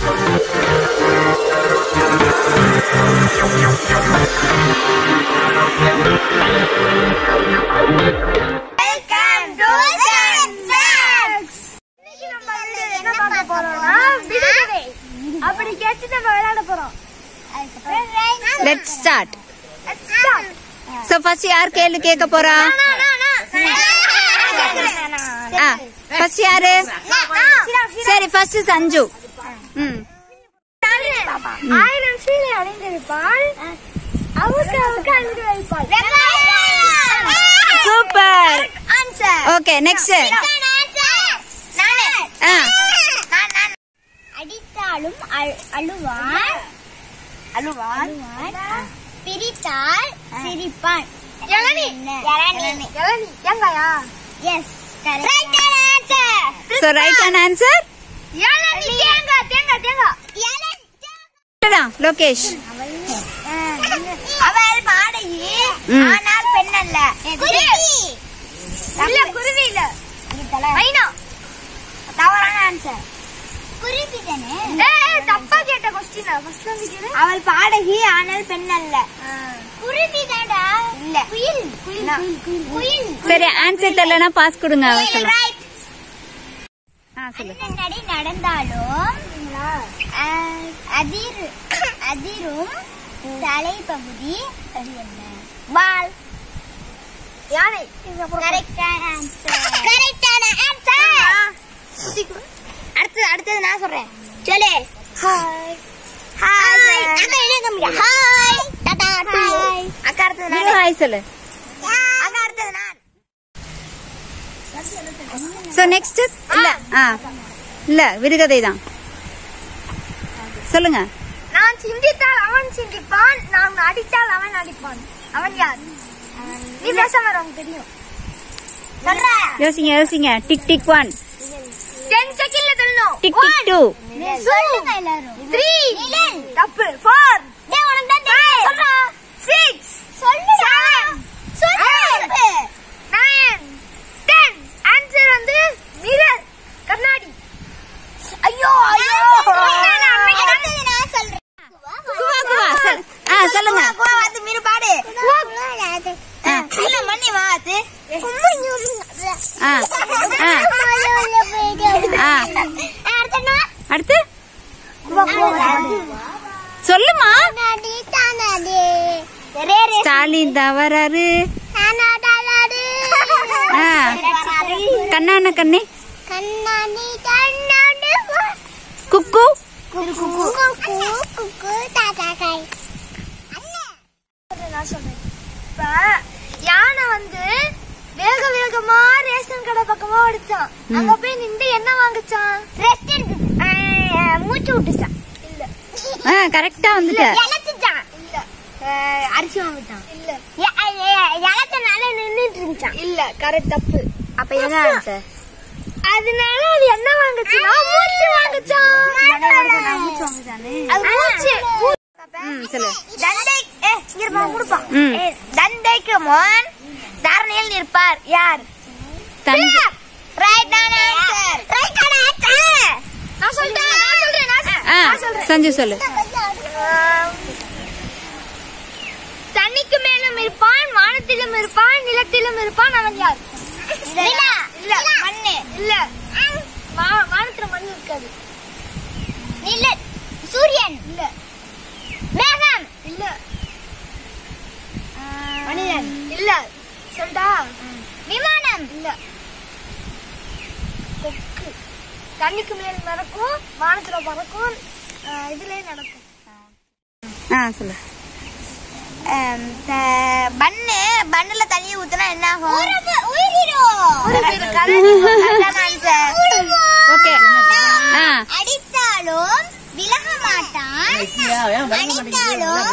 Welcome to Sensex. இன்னைக்கு நம்ம வந்து என்ன பார்க்க போறோம்னா விடுகதை அப்படி கேட்டு நம்ம விளையாட போறோம் let's start Let's start. So first யார் கேள்வி கேட்க போறா நா, நா, நா. ஆ ஃபர்ஸ்ட் யாரு நா, நா. சரி ஃபர்ஸ்ட் சஞ்சு ம் ஆயிரம் சீலை அணிந்திருப்பாள் அவுக்கு அவுக்கு அழுது வைப்பாள் சூப்பர் ஆன்சர் ஓகே நெக்ஸ்ட் ஆ அடித்தாலும் அழுவான் அழுவான் பிரித்தால் சிரிப்பான் இளநி இளநி இளநி தேங்காயா yes correct answer so right on answer இளநி தேங்காய் தேங்காய் தேங்காய் இளநி லோகேஷ் அவள் பாடகி ம். ஆனால் பெண் அல்ல குருவி இல்ல குருவி இல்ல மைனா தவறான ஆன்சர் குருவி தானே ஏய் தப்பா கேட்ட क्वेश्चन ஃபர்ஸ்ட் வந்து கேளு அவள் பாடகி ஆனால் பெண் அல்ல குருவி தாடா இல்ல குயில் குயில் குயில் சரி ஆன்சர் தெரியலனா பாஸ் கொடுங்க அவ சொல்ல ரைட் ஆ சொல்லு நடி நடந்தாலும் அஹ், அதிர் அதிரும் தலைப்பகுதி அது என்ன வால் யானை கரெக்டான ஆன்சர் கரெக்டான ஆன்சர் அடுத்தது அடுத்தது நான் சொல்றேன் சொல்லு ஹாய் ஹாய் அக்கா என்ன கம்மியா ஹாய் டாடா ஹாய் அக்கா அடுத்தது நீ நான் ஹாய் சொல்லு அக்கா அடுத்தது நான் சோ நெக்ஸ்ட் இல்ல ஆ இல்ல விடுகதை தான் சொல்லுங்க நான் சிந்தித்தால் அவன் சிந்திப்பான் நான் அடித்தால் அவன் அடிப்பான் அவன் யார் நீ பேச உனக்கு தெரியும் சொல்ற யோசிங்க யோசிங்க டிக் டிக் ஒன் டென் செகண்ட்ல சொல்லணும் டிக் டிக் டூ சொல்லுங்க எல்லாரும் த்ரீ தப்பு ஃபோர் டேய் உனக்கு தான் தெரியும் சொல்றா சிக்ஸ் சொல்லு சொல்லு நைன் டென் ஆன்சர் வந்து மிரர் கண்ணாடி ஐயோ ஐயோ நான் சொல்றேன் குவா குவா சொல்- ஆ சொல்லுங்க வந்து மீறு பாடு ஆ. இல்ல மண்ணி வாத்து ஆ ஆ ஆ அடுத்து சொல்லுமா ஸ்டாலின் தவறாரு ஆ கண்ணான கண்ணே கண்ணாடி கண்ணாடி குக்கு குக்கு குக்கு தாத்தா கை நான் சொல்றேன் இப்ப யானை வந்து வேக வேகமா ரேஷன் கடை பக்கமா ஓடிச்சான் அங்க போய் நின்று என்ன வாங்குச்சான் ரெஸ்ட் எடுத்து மூச்சு விட்டுச்சான் இல்ல ஆ கரெக்டா வந்துட்ட இழைச்சிச்சான் இல்ல அரிசி வாங்கிட்டான் இல்ல இழைச்சனால நின்னுட்டு இருந்துச்சான் இல்ல கரெக்ட் தப்பு அப்ப என்ன ஆன்சர் அதனால அது என்ன வாங்குச்சுன்னா மூச்சு வாங்குச்சான் அது மூச்சு ம் சொல்லு தண்டை ஏ இங்க இருப்பா கொடுப்பா ம். ஏ, தண்டைக்கு முன் தரணியில் நிற்பார் யார் Thanjai right answer right answer நான் சொல்றேன் நான் சொல்றேன் நான் ஆ நான் சொல்றேன் சஞ்சு சொல்லு ஆம். தண்ணிக்கு மேலும் இருப்பான் வானத்திலும் இருப்பான் நிலத்திலும் இருப்பான் அவன் யார் இல்ல இல்ல மண்ணு இல்ல வா- வானத்துல மண் இருக்காது இல்ல சூரியன் இல்ல மேகம் இல்ல மனிதன் இல்ல சொல்டா விமானம் இல்ல கொக்கு தண்ணிக்கு மேல் நடக்கும் வானத்துல பறக்கும் ஆஹ் இதுலயே நடக்கும் ஆ சொல்லு பண்ணு பண்ணுல தண்ணி ஊத்துனா என்ன ஆகும் ஊறிடும் ஓகே ஆ அடித்தாலும் விலக மாட்டான் அடித்தாலும்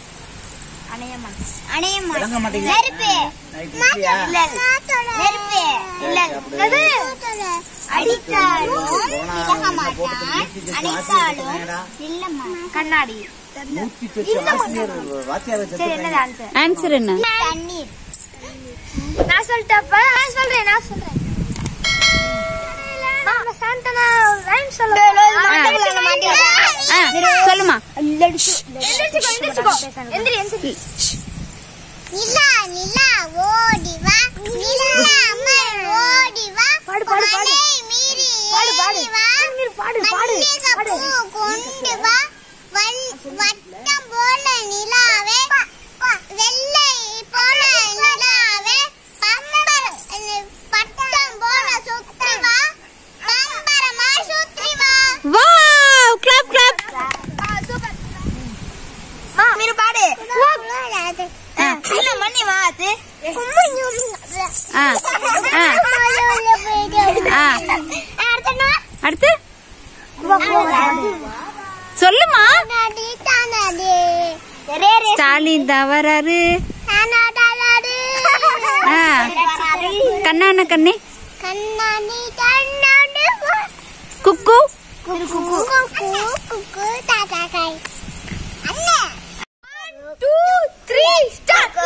அணைய மாட்டான் நெருப்பு இல்ல நெருப்பு இல்ல அது அடித்தாலும் விலக மாட்டான் அடித்தாலும் இல்லம்மா கண்ணாடி சரி என்னது ஆன்சர் ஆன்சர் என்ன தண்ணீர் நான் சொல்லிட்டப்ப நான் சொல்றேன் நான் சொல்றேன் சாந்தனா ரைம் சொல்ல எந்திரிச்சுக்கோ எந்திரிச்சுக்கோ எந்திரி எந்திரி நிலா நிலா ஓடி வா நிலா அம்மா ஓடி வா பாடு, பாடு, பாடு. மலை மீறி பாடு, பாடு. ஏறி வா பாடு, பாடு, பாடு. மல்லிகைப்பூ கொண்டு வா வன்- வட்டம் போல நிலாவே வெள்ளை போல நிலாவே பம்பரம் பட்டம் போல சுத்தி வா பம்பரமா சுத்தி வா வாவ் கிளாப் கிளாப் మీరు పాడే ஆ இல்ல மண்ணி வா அது ஆ ஆ ஆ அடுத்து சொல்லுமா ஸ்டாலின் தான் வராரு ஆ கண்ணான கண்ணே கண்ணாடி கண்ணாடி குக்கு குக்கு குக்கு குக்கு தாத்தா கை அண்ணே டூ த்ரீ ஸ்டார்ட்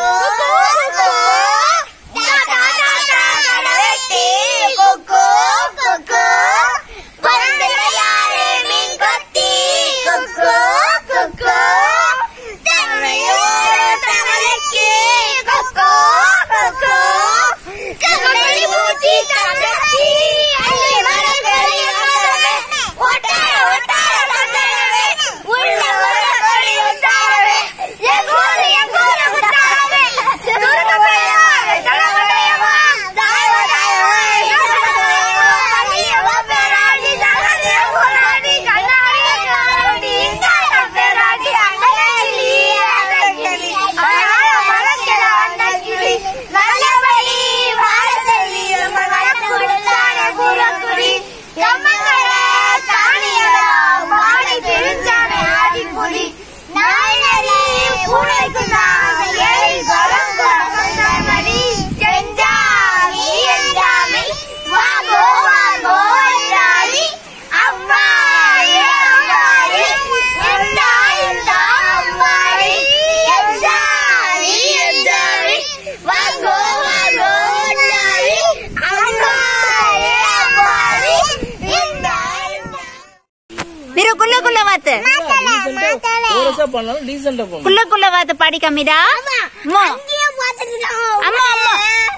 మీరు குள்ள குள்ள வாத்து கோரஸா பண்ணாலும் டீசெண்டா பண்ணணும் குள்ள குள்ள வாத்து பாடி கம்மிடா அம்மா அம்மா அம்மா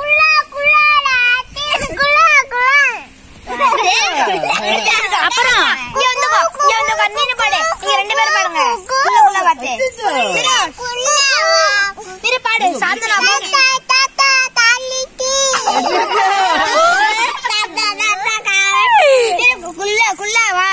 அப்புறம் இங்க வந்துக்கோ இங்க வந்துக்கோ நீனு பாடு நீங்க ரெண்டு பேரும் பாடுங்க குள்ள குள்ள பாத்து இரு பாடு சாந்தனா பாடு குள்ள குள்ள வா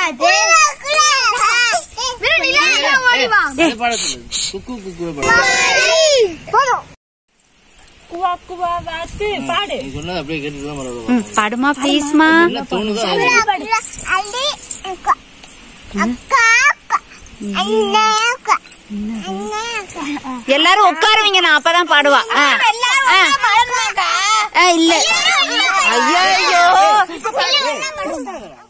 ஓடி வா அது பாடத்துல குக்கு குக்கு பாடு போதும் நீ சொன்னது அப்படியே கேட்டுட்டு தான் ம், வரணும் பாடுமா ப்ளீஸ்மா என்ன தோணுதோ அது அக்கா அக்கா அண்ணா அக்கா அண்ணா அக்கா எல்லாரும் உட்காருவீங்க நான் அப்பதான் பாடுவா ஆ. ஆ. பாடுமாக்கா ஆ, இல்ல ஐயோ இல்ல, இல்ல, இல்ல.